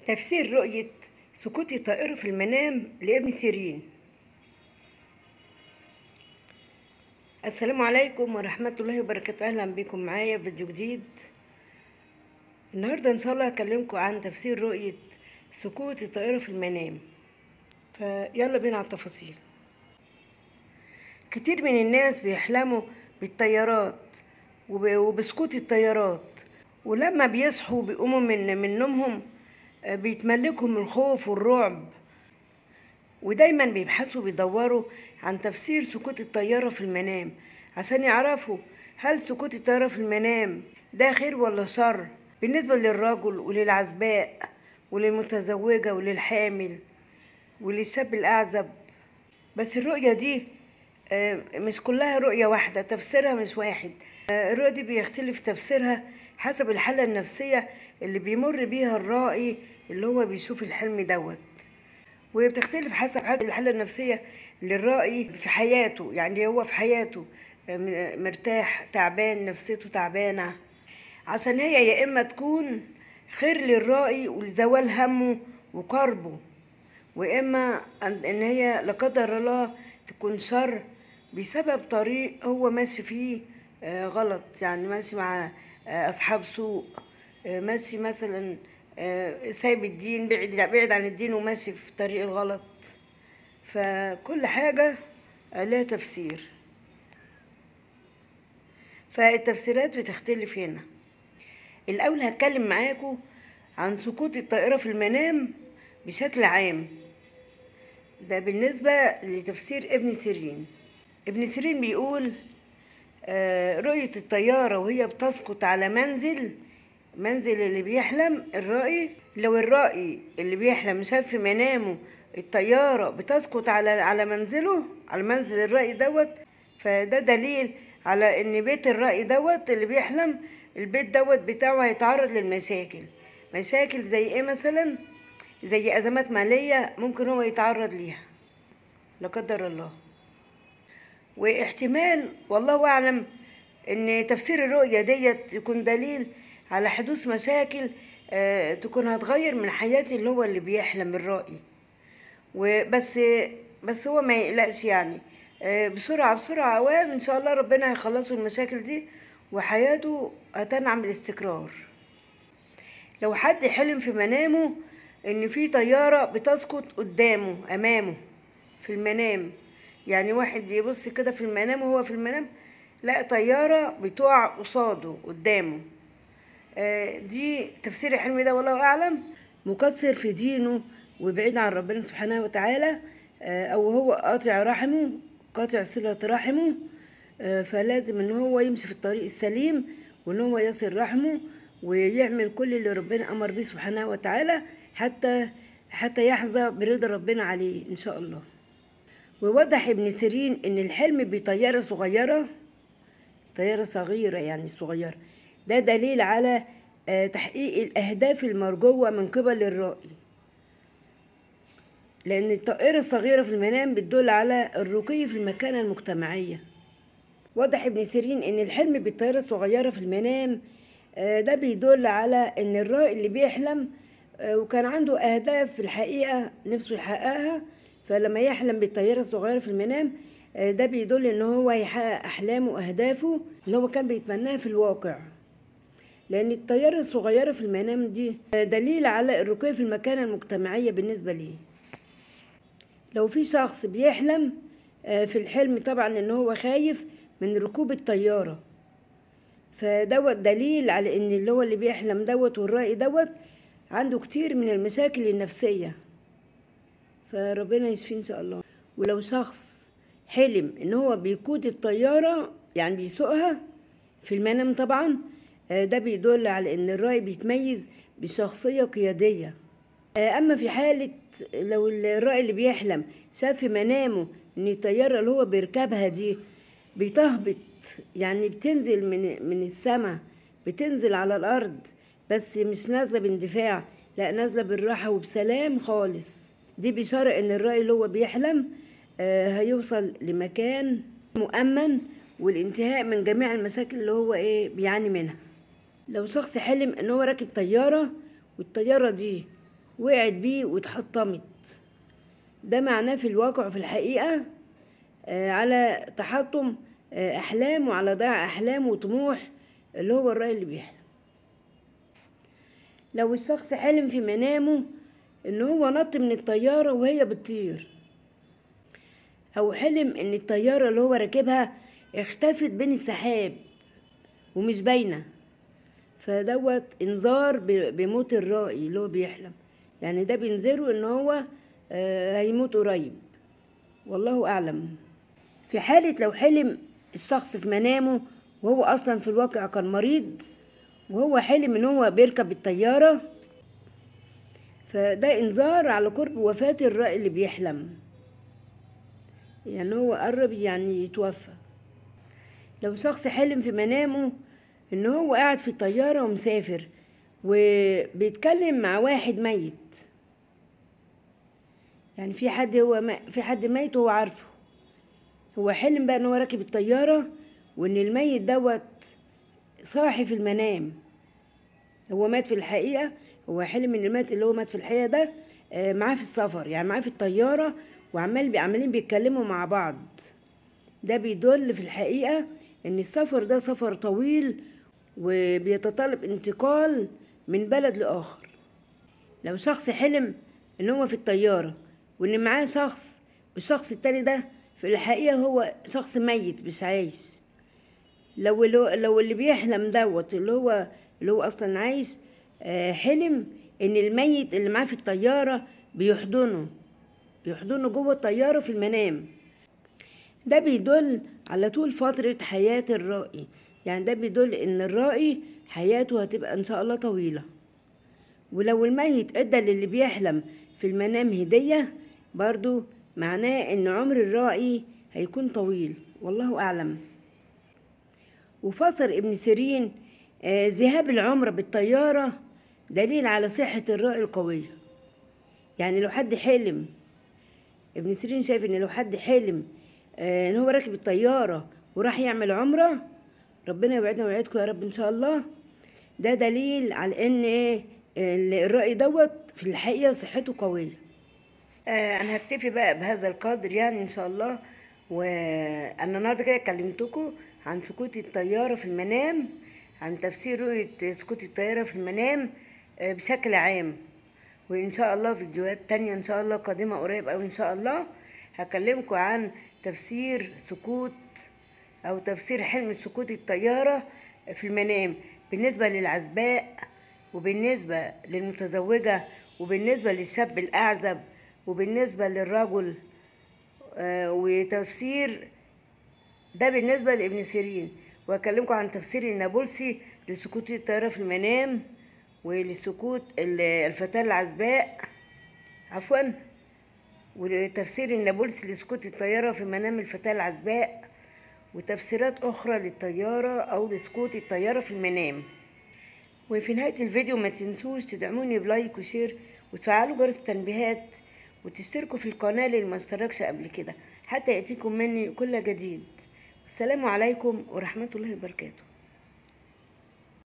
تفسير رؤية سقوط الطائرة في المنام لابن سيرين السلام عليكم ورحمة الله وبركاته أهلا بكم معايا في فيديو جديد النهاردة إن شاء الله هكلمكم عن تفسير رؤية سقوط الطائرة في المنام فيلا بينا على التفاصيل كتير من الناس بيحلموا بالطيارات وب- وبسقوط الطيارات ولما بيصحوا بيقوموا من من نومهم آه، بيتملكهم الخوف والرعب ودايما بيبحثوا بيدوروا عن تفسير سقوط الطيارة في المنام عشان يعرفوا هل سقوط الطيارة في المنام ده خير ولا شر بالنسبة للرجل وللعزباء وللمتزوجة وللحامل وللشاب الأعزب بس الرؤية دي آه، مش كلها رؤية واحدة تفسيرها مش واحد آه، الرؤية دي بيختلف تفسيرها حسب الحالة النفسية اللي بيمر بيها الرائي اللي هو بيشوف الحلم دوت وهي بتختلف حسب حالة الحالة النفسية للرائي في حياته يعني هو في حياته آه، م- مرتاح تعبان نفسيته تعبانة عشان هي يا إما تكون خير للرائي ولزوال همه وكربه وإما أن إن هي لا قدر الله تكون شر بسبب طريق هو ماشي فيه آه، غلط يعني ماشي مع آه، أصحاب سوء آه، ماشي مثلا آه، سايب الدين بعيد بعيد عن الدين وماشي في طريق الغلط فكل حاجة آه، لها تفسير فالتفسيرات بتختلف هنا الأول هتكلم معاكم عن سقوط الطائرة في المنام بشكل عام ده بالنسبة لتفسير ابن سيرين ابن سيرين بيقول آه، رؤية الطيارة وهي بتسقط على منزل منزل اللي بيحلم الرائي لو الرائي اللي بيحلم شاف في منامه الطيارة بتسقط على على منزله على منزل الرائي دوت فده دليل على ان بيت الرائي دوت اللي بيحلم البيت دوت بتاعه هيتعرض للمشاكل مشاكل زي ايه مثلا زي ازمات مالية ممكن هو يتعرض ليها لا قدر الله واحتمال والله اعلم ان تفسير الرؤية ديت يكون دليل على حدوث مشاكل آه، تكون هتغير من حياة اللي هو اللي بيحلم الرائي وبس بس هو ما يقلقش يعني آه، بسرعة بسرعة أوام إن شاء الله ربنا هيخلصوا المشاكل دي وحياته هتنعم بالاستقرار لو حد حلم في منامه إن في طيارة بتسقط قدامه أمامه في المنام يعني واحد بيبص كده في المنام وهو في المنام لا طيارة بتقع قصاده قدامه آه، دي تفسير الحلم ده والله أعلم مقصر في دينه وبعيد عن ربنا سبحانه وتعالى آه، أو هو قاطع رحمه قاطع صلة رحمه آه، فلازم إن هو يمشي في الطريق السليم وإن هو يصل رحمه ويعمل كل اللي ربنا أمر به سبحانه وتعالى حتى حتى يحظى برضا ربنا عليه إن شاء الله ووضح ابن سيرين إن الحلم بطيارة صغيرة طيارة صغيرة يعني صغيرة ده دليل على آه، تحقيق الأهداف المرجوة من قبل الرائي لأن الطائرة الصغيرة في المنام بتدل على الرقي في المكانة المجتمعية وضح ابن سيرين إن الحلم بالطيارة الصغيرة في المنام آه، ده بيدل على إن الرائي اللي بيحلم آه، وكان عنده أهداف في الحقيقة نفسه يحققها فلما يحلم بالطيارة الصغيرة في المنام آه، ده بيدل إن هو يحقق أحلامه وأهدافه اللي هو كان بيتمناها في الواقع لأن الطيارة الصغيرة في المنام دي آه، دليل على الرقي في المكانة المجتمعية بالنسبة ليه لو في شخص بيحلم آه، في الحلم طبعا ان هو خايف من ركوب الطيارة فدوت دليل على ان اللي هو اللي بيحلم دوت والرأي دوت عنده كتير من المشاكل النفسية فربنا يشفيه ان شاء الله ولو شخص حلم ان هو بيقود الطيارة يعني بيسوقها في المنام طبعا آه، ده بيدل على ان الرأي بيتميز بشخصية قيادية آه، اما في حالة لو الرائي اللي بيحلم شاف في منامه ان الطيارة اللي هو بيركبها دي بتهبط يعني بتنزل من من السماء بتنزل على الارض بس مش نازلة باندفاع لا نازلة بالراحة وبسلام خالص دي بإشارة ان الرائي اللي هو بيحلم آه، هيوصل لمكان مؤمن والانتهاء من جميع المشاكل اللي هو ايه بيعاني منها لو شخص حلم ان هو راكب طيارة والطيارة دي وقعت بيه واتحطمت ده معناه في الواقع وفي الحقيقة آه، على تحطم آه، أحلام وعلى ضياع أحلام وطموح اللي هو الرأي اللي بيحلم لو الشخص حلم في منامه إن هو نط من الطيارة وهي بتطير أو حلم إن الطيارة اللي هو راكبها اختفت بين السحاب ومش باينة فدوت انذار ب- بموت الرائي اللي هو بيحلم يعني ده بينذره ان هو آه، هيموت قريب والله اعلم في حالة لو حلم الشخص في منامه وهو اصلا في الواقع كان مريض وهو حلم ان هو بيركب الطيارة فده انذار على قرب وفاة الرائي اللي بيحلم يعني هو قرب يعني يتوفى لو شخص حلم في منامه ان هو قاعد في الطيارة ومسافر وبيتكلم مع واحد ميت يعني في حد هو ما في حد ميت وهو عارفه هو حلم بقى ان هو راكب الطيارة وان الميت دوت صاحي في المنام هو مات في الحقيقة هو حلم ان المات اللي هو مات في الحقيقة ده آه، معاه في السفر يعني معاه في الطيارة وعمال بي- عمالين بيتكلموا مع بعض ده بيدل في الحقيقة ان السفر ده سفر طويل وبيتطلب انتقال من بلد لآخر لو شخص حلم ان هو في الطيارة وان معاه شخص والشخص التاني ده في الحقيقة هو شخص ميت مش عايش لو لو, لو اللي بيحلم دوت اللي هو اللي هو اصلا عايش آه، حلم ان الميت اللي معاه في الطيارة بيحضنه بيحضنه جوه الطيارة في المنام ده بيدل على طول فترة حياة الرائي يعني ده بيدل ان الرائي حياته هتبقى ان شاء الله طويلة ولو الميت ادى للي بيحلم في المنام هدية برضو معناه ان عمر الرائي هيكون طويل والله اعلم وفسر ابن سيرين آه، ذهاب العمرة بالطيارة دليل على صحة الرأي القوية يعني لو حد حلم ابن سيرين شايف ان لو حد حلم آه، ان هو راكب الطيارة وراح يعمل عمرة ربنا يوعدنا ويوعدكم يا رب ان شاء الله ده دليل على ان إيه، ال- الرأي دوت في الحقيقة صحته قوية آه انا هكتفي بقى بهذا القدر يعني ان شاء الله وانا النهارده كده كلمتكم عن سكوت الطيارة في المنام عن تفسير رؤية سكوت الطيارة في المنام آه، بشكل عام وان شاء الله فيديوهات تانية ان شاء الله قادمة قريب اوي ان شاء الله هكلمكم عن تفسير سكوت او تفسير حلم سكوت الطيارة في المنام بالنسبة للعزباء وبالنسبة للمتزوجة وبالنسبة للشاب الأعزب وبالنسبة للرجل آه، وتفسير ده بالنسبة لابن سيرين وهكلمكم عن تفسير النابلسي لسكوت الطيارة في المنام ولسكوت ال- الفتاة العزباء عفوا وتفسير النابلسي لسكوت الطيارة في منام الفتاة العزباء وتفسيرات أخرى للطيارة أو لسكوت الطيارة في المنام وفي نهاية الفيديو ما تنسوش تدعموني بلايك وشير وتفعلوا جرس التنبيهات وتشتركوا في القناة اللي ما اشتركش قبل كده حتى يأتيكم مني كل جديد والسلام عليكم ورحمة الله وبركاته